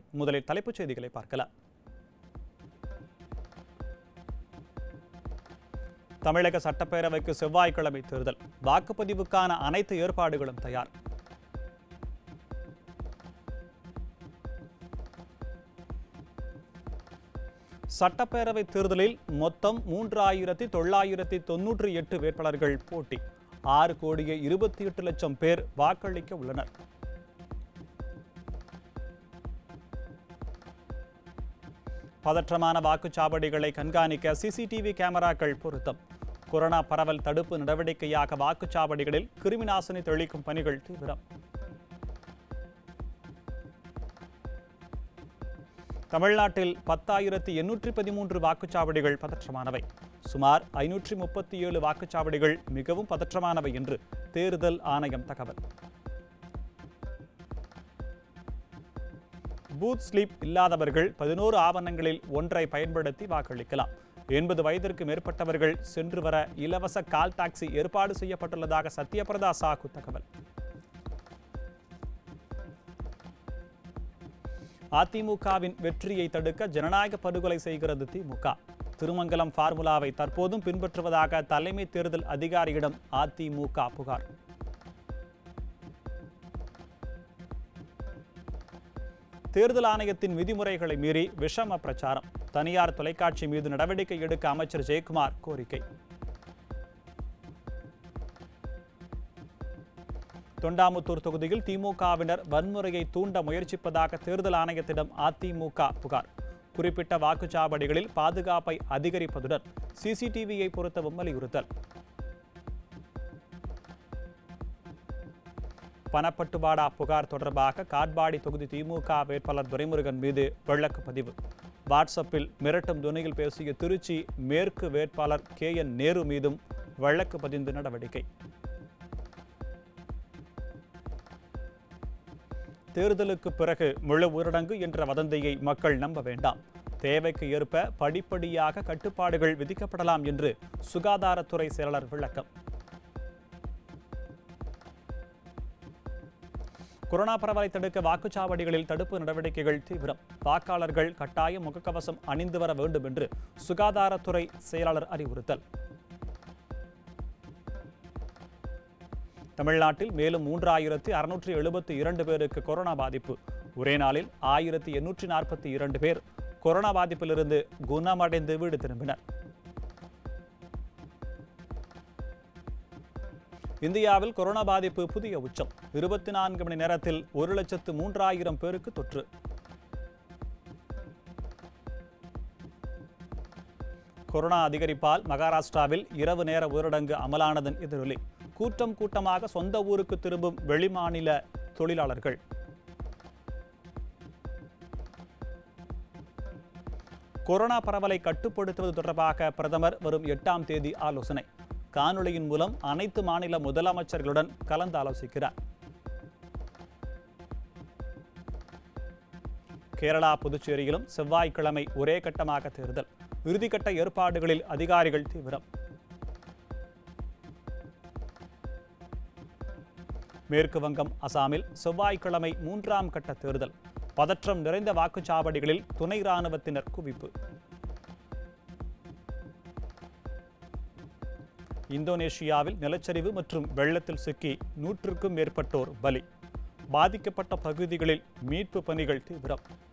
முதலில் தலைப்புச் செய்திகளை பார்க்கலாம் தமிழக சட்டப்பேரவைக்கு செவ்வாய்க்கிழமை தேர்தல் வாக்குப்பதிவுக்கான அனைத்து ஏற்பாடுகளும் தயார் சட்டப்பேரவை தேர்தலில் மொத்தம் மூன்றாயிரத்தி தொள்ளாயிரத்தி தொன்னூற்றி எட்டு வேட்பாளர்கள் போட்டி ஆறு கோடியே இருபத்தி எட்டு லட்சம் பேர் வாக்களிக்க உள்ளனர் பதற்றமான வாக்குச்சாவடிகளை கண்காணிக்க சிசிடிவி கேமராக்கள் பொருத்தம் கொரோனா பரவல் தடுப்பு நடவடிக்கையாக வாக்குச்சாவடிகளில் கிருமிநாசினி தெளிக்கும் பணிகள் தீவிரம் தமிழ்நாட்டில் பத்தாயிரத்தி எண்ணூற்றி பதிமூன்று வாக்குச்சாவடிகள் பதற்றமானவை சுமார் ஐநூற்றி முப்பத்தி ஏழு வாக்குச்சாவடிகள் மிகவும் பதற்றமானவை என்று தேர்தல் ஆணையம் தகவல் பூத் ஸ்லீப் இல்லாதவர்கள் பதினோரு ஆவணங்களில் ஒன்றை பயன்படுத்தி வாக்களிக்கலாம் எண்பது வயதிற்கு மேற்பட்டவர்கள் சென்று வர இலவச கால் டாக்ஸி ஏற்பாடு செய்யப்பட்டுள்ளதாக சத்யபிரதா சாகு தகவல் அதிமுகவின் வெற்றியை தடுக்க ஜனநாயக படுகொலை செய்கிறது திமுக திருமங்கலம் ஃபார்முலாவை தற்போதும் பின்பற்றுவதாக தலைமை தேர்தல் அதிகாரியிடம் அதிமுக புகார் தேர்தல் ஆணையத்தின் விதிமுறைகளை மீறி விஷம பிரச்சாரம் தனியார் தொலைக்காட்சி மீது நடவடிக்கை எடுக்க அமைச்சர் ஜெயக்குமார் கோரிக்கை தொண்டாமுத்தூர் தொகுதியில் திமுகவினர் வன்முறையை தூண்ட முயற்சிப்பதாக தேர்தல் ஆணையத்திடம் அதிமுக புகார் குறிப்பிட்ட வாக்குச்சாவடிகளில் பாதுகாப்பை அதிகரிப்பதுடன் சிசிடிவியை பொருத்தவும் வலியுறுத்தல் பணப்பட்டுவாடா புகார் தொடர்பாக காட்பாடி தொகுதி திமுக வேட்பாளர் துரைமுருகன் மீது வழக்கு பதிவு வாட்ஸ்அப்பில் மிரட்டும் துணியில் பேசிய திருச்சி மேற்கு வேட்பாளர் கே என் நேரு மீதும் வழக்கு பதிந்து நடவடிக்கை தேர்தலுக்கு பிறகு முழு ஊரடங்கு என்ற வதந்தியை மக்கள் நம்ப வேண்டாம் தேவைக்கு ஏற்ப படிப்படியாக கட்டுப்பாடுகள் விதிக்கப்படலாம் என்று சுகாதாரத்துறை செயலாளர் விளக்கம் கொரோனா பரவலை தடுக்க வாக்குச்சாவடிகளில் தடுப்பு நடவடிக்கைகள் தீவிரம் வாக்காளர்கள் கட்டாயம் முகக்கவசம் அணிந்து வர வேண்டும் என்று சுகாதாரத்துறை செயலாளர் அறிவுறுத்தல் தமிழ்நாட்டில் மேலும் மூன்றாயிரத்தி அறுநூற்றி எழுபத்தி இரண்டு பேருக்கு கொரோனா பாதிப்பு ஒரே நாளில் ஆயிரத்தி எண்ணூற்றி நாற்பத்தி இரண்டு பேர் கொரோனா பாதிப்பிலிருந்து குணமடைந்து வீடு திரும்பினர் இந்தியாவில் கொரோனா பாதிப்பு புதிய உச்சம் இருபத்தி நான்கு மணி நேரத்தில் ஒரு லட்சத்து மூன்றாயிரம் பேருக்கு தொற்று கொரோனா அதிகரிப்பால் மகாராஷ்டிராவில் இரவு நேர ஊரடங்கு அமலானதன் எதிரொலி கூட்டம் கூட்டமாக சொந்த ஊருக்கு திரும்பும் வெளிமாநில தொழிலாளர்கள் கொரோனா பரவலை கட்டுப்படுத்துவது தொடர்பாக பிரதமர் வரும் எட்டாம் தேதி ஆலோசனை காணொளியின் மூலம் அனைத்து மாநில முதலமைச்சர்களுடன் கலந்து ஆலோசிக்கிறார் கேரளா புதுச்சேரியிலும் செவ்வாய்க்கிழமை ஒரே கட்டமாக தேர்தல் இறுதிக்கட்ட ஏற்பாடுகளில் அதிகாரிகள் தீவிரம் மேற்கு வங்கம் அசாமில் செவ்வாய்க்கிழமை மூன்றாம் கட்ட தேர்தல் பதற்றம் நிறைந்த வாக்குச்சாவடிகளில் துணை ராணுவத்தினர் குவிப்பு இந்தோனேஷியாவில் நிலச்சரிவு மற்றும் வெள்ளத்தில் சிக்கி நூற்றுக்கும் மேற்பட்டோர் பலி பாதிக்கப்பட்ட பகுதிகளில் மீட்பு பணிகள் தீவிரம்